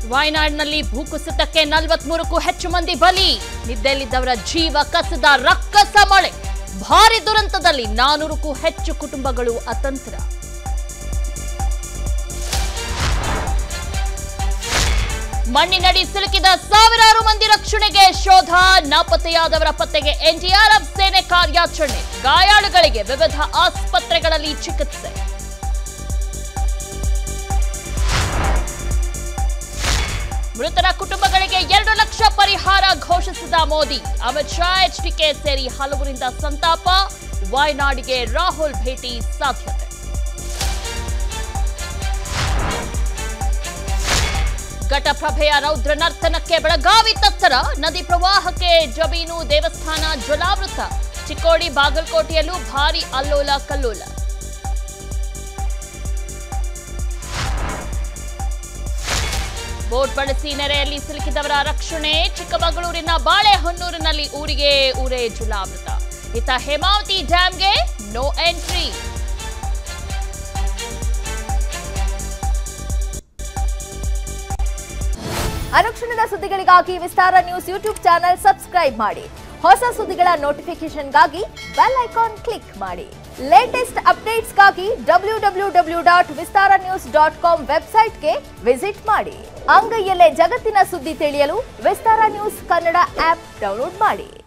ವಯನಾಡಿನಲ್ಲಿ ಭೂಕುಸಿತಕ್ಕೆ ನಲವತ್ಮೂರಕ್ಕೂ ಹೆಚ್ಚು ಮಂದಿ ಬಲಿ ನಿದ್ದೆಯಲ್ಲಿದ್ದವರ ಜೀವ ಕಸದ ರಕ್ಕಸ ಮಳೆ ಭಾರಿ ದುರಂತದಲ್ಲಿ ನಾನೂರಕ್ಕೂ ಹೆಚ್ಚು ಕುಟುಂಬಗಳು ಅತಂತ್ರ ಮಣ್ಣಿನಡಿ ಸಿಲುಕಿದ ಸಾವಿರಾರು ಮಂದಿ ರಕ್ಷಣೆಗೆ ಶೋಧ ನಾಪತ್ತೆಯಾದವರ ಪತ್ತೆಗೆ ಎನ್ಡಿಆರ್ಎಫ್ ಸೇನೆ ಕಾರ್ಯಾಚರಣೆ ಗಾಯಾಳುಗಳಿಗೆ ವಿವಿಧ ಆಸ್ಪತ್ರೆಗಳಲ್ಲಿ ಚಿಕಿತ್ಸೆ ಮೃತರ ಕುಟುಂಬಗಳಿಗೆ ಎರಡು ಲಕ್ಷ ಪರಿಹಾರ ಘೋಷಿಸಿದ ಮೋದಿ ಅಮಿತ್ ಶಾ ಎಚ್ಡಿಕೆ ಸೇರಿ ಹಲವರಿಂದ ಸಂತಾಪ ವಾಯ್ನಾಡಿಗೆ ರಾಹುಲ್ ಭೇಟಿ ಸಾಧ್ಯತೆ ಘಟಪ್ರಭೆಯ ರೌದ್ರ ನರ್ತನಕ್ಕೆ ಬೆಳಗಾವಿ ತತ್ತರ ನದಿ ಪ್ರವಾಹಕ್ಕೆ ಜಮೀನು ದೇವಸ್ಥಾನ ಜಲಾವೃತ ಚಿಕ್ಕೋಡಿ ಬಾಗಲಕೋಟೆಯಲ್ಲೂ ಭಾರಿ ಅಲ್ಲೋಲ ಕಲ್ಲೋಲ ಬೋಟ್ ಬಳಸಿ ನೆರೆಯಲ್ಲಿ ಸಿಲುಕಿದವರ ರಕ್ಷಣೆ ಚಿಕ್ಕಮಗಳೂರಿನ ಬಾಳೆಹೊನ್ನೂರಿನಲ್ಲಿ ಊರಿಗೆ ಊರೇ ಜಲಾವೃತ ಇತ್ತ ಹೇಮಾವತಿ ಡ್ಯಾಂಗೆ ನೋ ಎಂಟ್ರಿ ಅನುಕ್ಷಣದ ಸುದ್ದಿಗಳಿಗಾಗಿ Vistara news YouTube channel subscribe ಮಾಡಿ ಹೊಸ ಸುದ್ದಿಗಳ ನೋಟಿಫಿಕೇಶನ್ಗಾಗಿ ಬೆಲ್ ಐಕಾನ್ ಕ್ಲಿಕ್ ಮಾಡಿ ಲೇಟೆಸ್ಟ್ ಅಪ್ಡೇಟ್ಸ್ಗಾಗಿ W W W dot Vistara news dot com ವೆಬ್ಸೈಟ್ಗೆ ವಿಸಿಟ್ ಮಾಡಿ ಅಂಗೈಯಲ್ಲೇ ಜಗತ್ತಿನ ಸುದ್ದಿ ತಿಳಿಯಲು Vistara news Kannada app download ಮಾಡಿ